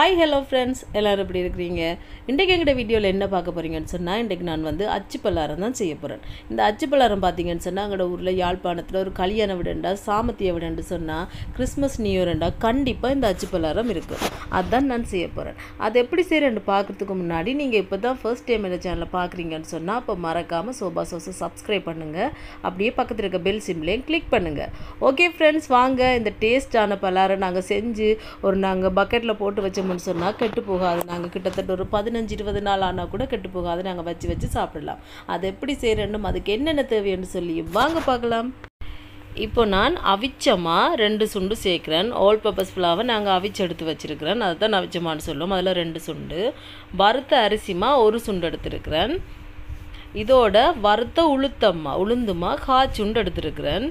hi hello friends எல்லோரும் எப்படி இருக்கிறீங்க இன்றைக்கு எங்கிட்ட வீடியோவில் என்ன பார்க்க போகிறீங்கன்னு சொன்னால் இன்றைக்கு நான் வந்து அச்சு பல்லாரம் தான் செய்ய போகிறேன் இந்த அச்சு பல்லாரம் பார்த்தீங்கன்னு சொன்னால் எங்களோட ஊரில் யாழ்ப்பாணத்தில் ஒரு கல்யாண விடண்டா சாமத்திய விடண்டு சொன்னால் கிறிஸ்மஸ் நியூ இயர்ண்டா கண்டிப்பாக இந்த அச்சு பல்லாரம் இருக்குது அதுதான் நான் செய்ய போகிறேன் அது எப்படி செய்கிறேன்னு பார்க்குறதுக்கு முன்னாடி நீங்கள் இப்போ தான் ஃபர்ஸ்ட் டைம் இந்த சேனலில் பார்க்குறீங்கன்னு சொன்னால் அப்போ மறக்காமல் சோபா சோஸை சப்ஸ்கிரைப் பண்ணுங்கள் அப்படியே பக்கத்தில் இருக்க பெல் சிம்லேயும் கிளிக் பண்ணுங்கள் ஓகே ஃப்ரெண்ட்ஸ் வாங்க இந்த டேஸ்டான பல்லாரம் நாங்கள் செஞ்சு ஒரு நாங்கள் பக்கெட்டில் போட்டு வச்சோம்னு சொன்னால் கெட்டு போகாது நாங்கள் கிட்டத்தட்ட ஒரு பதினஞ்சு இருபது நாள் ஆனால் கூட கெட்டு போகாது நாங்கள் வச்சு வச்சு சாப்பிடலாம் அது எப்படி செய்கிறேன்னும் அதுக்கு என்னென்ன தேவைன்னு சொல்லி வாங்க பார்க்கலாம் இப்போ நான் அவிச்சமா ரெண்டு சுண்டு சேர்க்குறேன் ஆல் பர்பஸ் ஃபுல்லாவை நாங்கள் அவிச்சு எடுத்து வச்சுருக்கிறேன் அதை தான் அவிச்சமான்னு சொல்லுவோம் அதில் ரெண்டு சுண்டு வறுத்த அரிசிமா ஒரு சுண்டு எடுத்துருக்கிறேன் இதோட வறுத்த உளுத்தம்மா உளுந்துமா காய்ச்சுண்டு எடுத்துருக்கிறேன்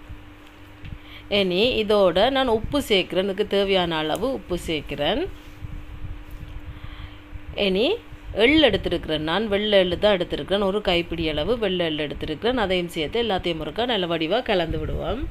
இனி இதோட நான் உப்பு சேர்க்குறேன் இதுக்கு தேவையான அளவு உப்பு சேர்க்குறேன் இனி எள் எடுத்துருக்கிறேன் நான் வெள்ளை எள்ளு தான் எடுத்துருக்கிறேன் ஒரு கைப்பிடி அளவு வெள்ளை எள் எடுத்துருக்கிறேன் அதையும் சேர்த்து எல்லாத்தையும் முறுக்கா நல்ல வடிவாக கலந்து விடுவோம்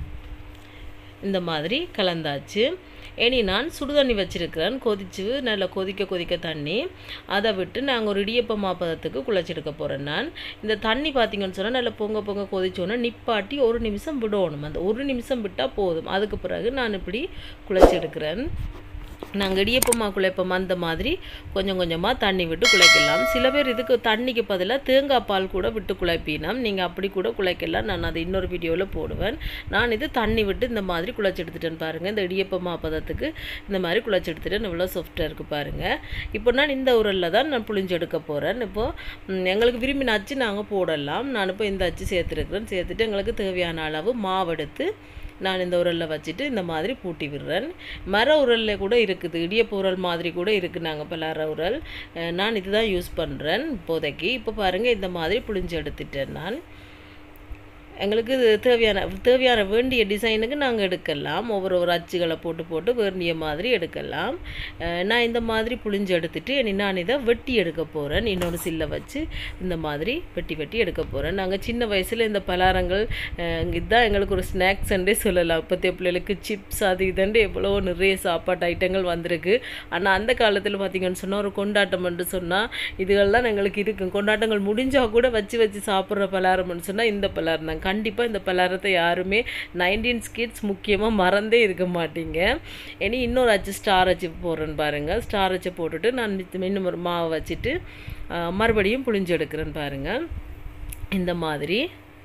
இந்த மாதிரி கலந்தாச்சு இனி நான் சுடுதண்ணி வச்சுருக்கிறேன் கொதிச்சு நல்லா கொதிக்க கொதிக்க தண்ணி அதை விட்டு நாங்கள் ஒரு இடியப்ப மாப்பதத்துக்கு குழச்செடுக்க போகிறேன் நான் இந்த தண்ணி பார்த்தீங்கன்னு சொன்னால் நல்லா பொங்க பொங்க கொதிச்சோன்னே நிப்பாட்டி ஒரு நிமிஷம் விடணும் அந்த ஒரு நிமிஷம் விட்டால் போதும் அதுக்கு பிறகு நான் இப்படி குழச்செடுக்கிறேன் நாங்கள் இடியப்பமா குழைப்போம் அந்த மாதிரி கொஞ்சம் கொஞ்சமாக தண்ணி விட்டு குழைக்கலாம் சில பேர் இதுக்கு தண்ணிக்கு பதிலாக தேங்காய் பால் கூட விட்டு குழைப்பினோம் நீங்கள் அப்படி கூட குழைக்கலாம் நான் அதை இன்னொரு வீடியோவில் போடுவேன் நான் இது தண்ணி விட்டு இந்த மாதிரி குழைச்சி எடுத்துட்டேன்னு பாருங்கள் இந்த இடியப்பமா பதத்துக்கு இந்த மாதிரி குழைச்சி எடுத்துட்டேன் இவ்வளோ சாஃப்டாக இருக்குது பாருங்கள் இப்போ நான் இந்த உரலில் தான் நான் புளிஞ்சு எடுக்க போகிறேன் இப்போது எங்களுக்கு விரும்பின அச்சு நாங்கள் போடலாம் நான் இப்போ இந்த அச்சு சேர்த்துருக்குறேன் சேர்த்துட்டு எங்களுக்கு தேவையான அளவு மாவெடுத்து நான் இந்த உரலில் வச்சுட்டு இந்த மாதிரி பூட்டி விடுறேன் மர உரலில் கூட இருக்குது இடியப்ப உரல் மாதிரி கூட இருக்குது நாங்கள் பலார உரல் நான் இதுதான் யூஸ் பண்ணுறேன் இப்போதைக்கு இப்போ பாருங்கள் இந்த மாதிரி புளிஞ்சு எடுத்துட்டேன் நான் எங்களுக்கு தேவையான தேவையான வேண்டிய டிசைனுக்கு நாங்கள் எடுக்கலாம் ஒவ்வொரு ஒரு அச்சுகளை போட்டு போட்டு வேண்டிய மாதிரி எடுக்கலாம் நான் இந்த மாதிரி புளிஞ்சு எடுத்துட்டு இனி நான் இதை வெட்டி எடுக்க போகிறேன் இன்னொரு சில்லை வச்சு இந்த மாதிரி வெட்டி வெட்டி எடுக்க போகிறேன் நாங்கள் சின்ன வயசில் இந்த பலாரங்கள் இதுதான் எங்களுக்கு ஒரு ஸ்நாக்ஸ்ன்றே சொல்லலாம் இப்போத்தைய பிள்ளைகளுக்கு சிப்ஸ் அது இதுண்டு எவ்வளோ நிறைய சாப்பாட்டு ஐட்டங்கள் வந்திருக்கு ஆனால் அந்த காலத்தில் பார்த்திங்கன்னு சொன்னால் ஒரு கொண்டாட்டம் என்று சொன்னால் இதுகள்லாம் எங்களுக்கு இருக்கும் கொண்டாட்டங்கள் முடிஞ்சால் கூட வச்சு வச்சு சாப்பிட்ற பலாரம்னு சொன்னால் இந்த பலாரம் தான் கண்டிப்பாக இந்த பலாரத்தை யாருமே நைன்டீன் ஸ்கிட்ஸ் முக்கியமாக மறந்தே இருக்க மாட்டீங்க இனி இன்னொரு அச்சு ஸ்டார் அச்சு போடுறேன்னு பாருங்கள் ஸ்டார் அச்சை போட்டுட்டு நான் இன்னும் ஒரு மாவை வச்சுட்டு மறுபடியும் புளிஞ்சு எடுக்கிறேன்னு பாருங்கள் இந்த மாதிரி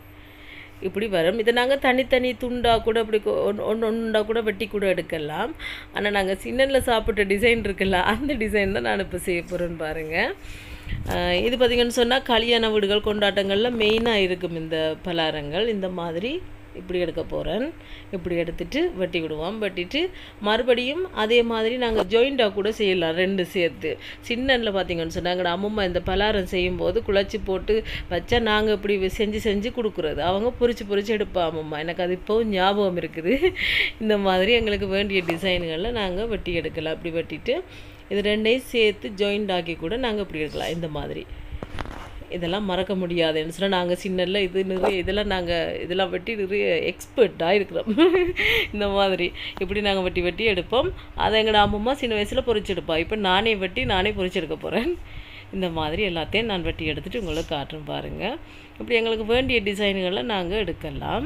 இப்படி வரும் இதை நாங்கள் தனித்தனி துண்டாக கூட அப்படி ஒன்று ஒன்று ஒன்றா கூட வெட்டி கூட எடுக்கலாம் ஆனால் நாங்கள் சின்னனில் சாப்பிட்ட டிசைன் இருக்குல்ல அந்த டிசைன் தான் நான் இப்போ செய்ய போகிறேன்னு பாருங்கள் இது பார்த்திங்கன்னு சொன்னால் கல்யாண வீடுகள் கொண்டாட்டங்களில் மெயினாக இருக்கும் இந்த பலாரங்கள் இந்த மாதிரி இப்படி எடுக்க போகிறேன் இப்படி எடுத்துட்டு வெட்டி விடுவோம் வெட்டிட்டு மறுபடியும் அதே மாதிரி நாங்கள் ஜாயிண்டாக கூட செய்யலாம் ரெண்டு சேர்த்து சின்னனில் பார்த்தீங்கன்னு சொன்னால் எங்களோட அம்மம்மா இந்த பலாரம் செய்யும்போது குழச்சி போட்டு வச்சா நாங்கள் இப்படி செஞ்சு செஞ்சு கொடுக்குறது அவங்க பொறிச்சு பொறிச்சு எடுப்பா அம்மம்மா எனக்கு அது இப்போவும் ஞாபகம் இருக்குது இந்த மாதிரி எங்களுக்கு வேண்டிய டிசைன்களில் நாங்கள் வெட்டி எடுக்கலாம் அப்படி வெட்டிட்டு இது ரெண்டையும் சேர்த்து ஜாயிண்ட் ஆக்கி கூட நாங்கள் இப்படி எடுக்கலாம் இந்த மாதிரி இதெல்லாம் மறக்க முடியாதுன்னு சொன்னால் நாங்கள் சின்னல இது நிறைய இதெல்லாம் நாங்கள் இதெல்லாம் வெட்டி நிறைய எக்ஸ்பர்ட்டாக இருக்கிறோம் இந்த மாதிரி இப்படி நாங்கள் வெட்டி வெட்டி எடுப்போம் அதை எங்களோட அம்மம்மா சின்ன வயசில் பொறிச்செடுப்பா இப்போ நானே வெட்டி நானே பொறிச்செடுக்க போகிறேன் இந்த மாதிரி எல்லாத்தையும் நான் வெட்டி எடுத்துகிட்டு உங்களுக்கு காட்டுறேன் பாருங்கள் இப்படி எங்களுக்கு வேண்டிய டிசைன்களை நாங்கள் எடுக்கலாம்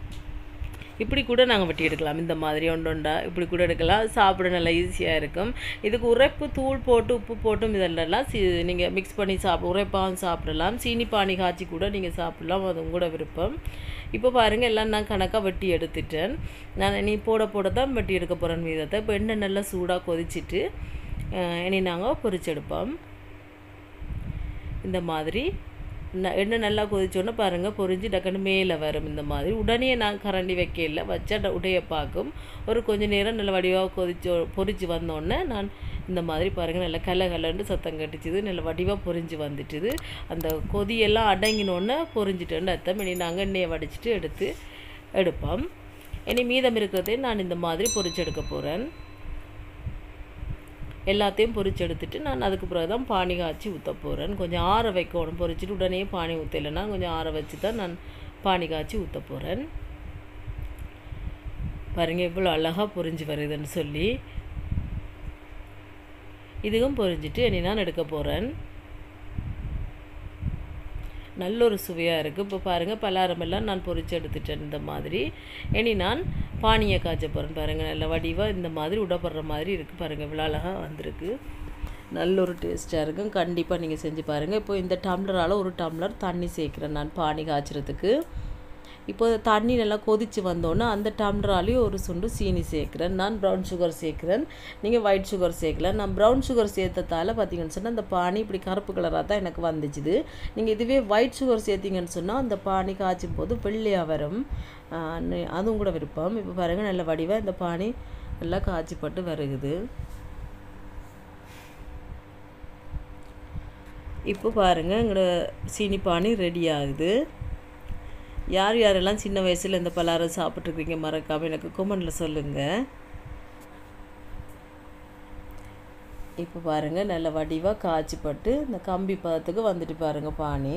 இப்படி கூட நாங்கள் வெட்டி எடுக்கலாம் இந்த மாதிரி ஒன்று ஒன்றா இப்படி கூட எடுக்கலாம் சாப்பிட நல்லா ஈஸியாக இருக்கும் இதுக்கு உரைப்பு தூள் போட்டு உப்பு போட்டும் இதெல்லாம் சி நீங்கள் மிக்ஸ் பண்ணி சாப்பிட உரைப்பாகவும் சாப்பிடலாம் சீனி பானி காய்ச்சி கூட நீங்கள் சாப்பிடலாம் அது உங்களோட விருப்பம் இப்போ பாருங்கள் எல்லாம் நான் கணக்காக வெட்டி எடுத்துட்டேன் நான் நீ போட போட தான் வெட்டி எடுக்க போகிறேன் மீதத்தை இப்போ எண்ணெய் நல்லா சூடாக கொதிச்சுட்டு இனி நாங்கள் பொரிச்செடுப்போம் இந்த மாதிரி எண்ணெய் நல்லா கொதிச்சோன்னே பாருங்கள் பொரிஞ்சு டக்குன்னு மேலே வரும் இந்த மாதிரி உடனே நான் கரண்டி வைக்கல வச்சா உடைய பார்க்கும் ஒரு கொஞ்சம் நேரம் நல்ல வடிவாக கொதிச்சோ பொரிச்சு வந்தோடனே நான் இந்த மாதிரி பாருங்கள் நல்லா கல்ல கல்லண்டு சத்தம் கட்டிச்சுது நல்ல வடிவாக பொரிஞ்சு வந்துட்டுது அந்த கொதியெல்லாம் அடங்கினோடனே பொரிஞ்சிட்டேன்னு அர்த்தம் இனி நாங்கள் எண்ணெயை வடிச்சிட்டு எடுத்து எடுப்போம் இனி மீதம் இருக்கிறதையும் நான் இந்த மாதிரி பொரிச்சு எடுக்க போகிறேன் எல்லாத்தையும் பொரிச்சு எடுத்துட்டு நான் அதுக்கு பிறகு தான் பானி காய்ச்சி ஊற்ற போகிறேன் கொஞ்சம் ஆற வைக்கணும் பொரிச்சிட்டு உடனே பானி ஊற்றலைன்னா கொஞ்சம் ஆற வச்சு தான் நான் பானி காய்ச்சி ஊற்ற போகிறேன் பாருங்கள் எவ்வளோ அழகாக பொரிஞ்சு வருதுன்னு சொல்லி இதுவும் பொரிஞ்சிட்டு இனி நான் எடுக்க போகிறேன் நல்ல ஒரு சுவையாக இருக்குது இப்போ பாருங்கள் பலாரமெல்லாம் நான் பொரித்து எடுத்துட்டேன் இந்த மாதிரி இனி நான் பானியை காய்ச்ச போகிறேன் பாருங்கள் நல்ல வடிவாக இந்த மாதிரி உடப்படுற மாதிரி இருக்குது பாருங்கள் இவ்வளோ அழகாக வந்திருக்கு நல்ல ஒரு டேஸ்ட்டாக இருக்கும் கண்டிப்பாக நீங்கள் செஞ்சு பாருங்கள் இப்போ இந்த டம்ளரால் ஒரு டம்ளர் தண்ணி சேர்க்குறேன் நான் பானி காய்ச்சறதுக்கு இப்போ தண்ணி நல்லா கொதித்து வந்தோன்னே அந்த டம்ளராலையும் ஒரு சுண்டு சீனி சேர்க்குறேன் நான் ப்ரௌன் சுகர் சேர்க்குறேன் நீங்கள் ஒயிட் சுகர் சேர்க்கல நான் ப்ரௌன் சுகர் சேர்த்ததால் பார்த்தீங்கன்னு சொன்னால் அந்த பானி இப்படி கருப்பு கலராக தான் எனக்கு வந்துச்சுது நீங்கள் இதுவே ஒயிட் சுகர் சேர்த்திங்கன்னு சொன்னால் அந்த பானி காய்ச்சும் போது வெள்ளையாக வரும் அதுவும் கூட விருப்பம் இப்போ பாருங்கள் நல்ல வடிவாக இந்த பானி நல்லா காய்ச்சிப்பட்டு வருகுது இப்போ பாருங்கள் எங்களோட சீனி பானி ரெடி ஆகுது யார் யாரெல்லாம் சின்ன வயசில் இந்த பலாரம் சாப்பிட்ருக்கீங்க மறக்காமல் எனக்கு கொமெண்டில் சொல்லுங்கள் இப்போ பாருங்கள் நல்ல வடிவாக காய்ச்சிப்பட்டு இந்த கம்பி பதத்துக்கு வந்துட்டு பாருங்கள் பானி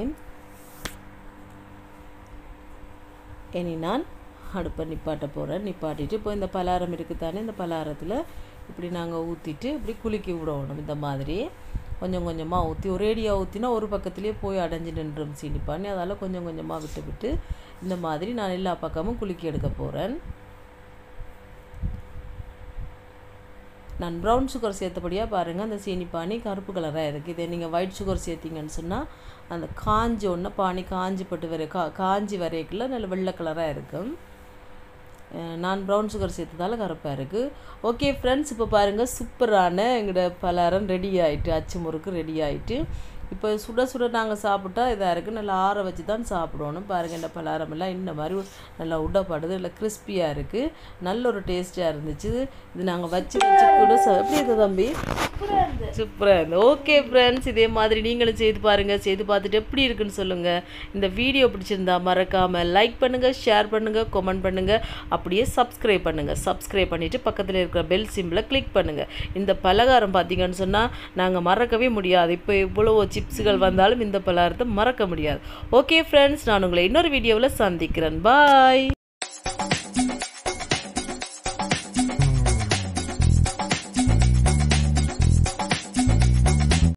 இனி நான் அடுப்பை நிப்பாட்ட போகிறேன் நிப்பாட்டிட்டு இப்போ இந்த பலாரம் இருக்குது தானே இந்த பலாரத்தில் இப்படி நாங்கள் ஊற்றிட்டு இப்படி குலுக்கி விடணும் இந்த மாதிரி கொஞ்சம் கொஞ்சமாக ஊற்றி ஒரேடியாக ஊற்றினா ஒரு பக்கத்துலேயே போய் அடைஞ்சு நின்றும் சீனி பண்ணி அதால் கொஞ்சம் கொஞ்சமாக விட்டு விட்டு இந்த மாதிரி நான் எல்லா பக்கமும் குலுக்கி எடுக்க போகிறேன் நான் ப்ரௌன் சுகர் சேர்த்தபடியாக பாருங்கள் அந்த சீனி பானி கருப்பு கலராக இருக்குது இதே நீங்கள் ஒயிட் சுகர் சேர்த்திங்கன்னு சொன்னால் அந்த காஞ்சி ஒன்று பானி காஞ்சி பட்டு வர கா காஞ்சி வரைக்குள்ள நல்ல வெள்ளை கலராக இருக்கும் நான் ப்ரௌன் சுகர் சேர்த்ததால் கருப்பாக இருக்குது ஓகே ஃப்ரெண்ட்ஸ் இப்போ பாருங்கள் சூப்பரான எங்களோட பலாரம் ரெடி ஆகிட்டு அச்சு முறுக்கு ரெடி ஆகிட்டு இப்போ சுட சுட நாங்கள் சாப்பிட்டா இதாக இருக்குது நல்லா ஆற வச்சு தான் சாப்பிடணும் பாருங்கள் இந்த பலாரமெல்லாம் இந்த மாதிரி நல்லா உடப்படுது இல்லை கிறிஸ்பியாக இருக்குது நல்ல ஒரு டேஸ்ட்டாக இருந்துச்சு இது நாங்கள் வச்சு வச்சு கூட எப்படி இருக்குது தம்பி சூப்பராக இருந்து ஓகே ஃப்ரெண்ட்ஸ் இதே மாதிரி நீங்களும் செய்து பாருங்கள் செய்து பார்த்துட்டு எப்படி இருக்குன்னு சொல்லுங்கள் இந்த வீடியோ பிடிச்சிருந்தா மறக்காமல் லைக் பண்ணுங்கள் ஷேர் பண்ணுங்கள் கமெண்ட் பண்ணுங்கள் அப்படியே சப்ஸ்கிரைப் பண்ணுங்கள் சப்ஸ்கிரைப் பண்ணிவிட்டு பக்கத்தில் இருக்கிற பெல் சிம்பிளை கிளிக் பண்ணுங்கள் இந்த பலகாரம் பார்த்தீங்கன்னு சொன்னால் நாங்கள் மறக்கவே முடியாது இப்போ இவ்வளோ சிப்ஸுகள் வந்தாலும் இந்த பலகாரத்தை மறக்க முடியாது ஓகே ஃப்ரெண்ட்ஸ் நான் உங்களை இன்னொரு வீடியோவில் சந்திக்கிறேன் பாய்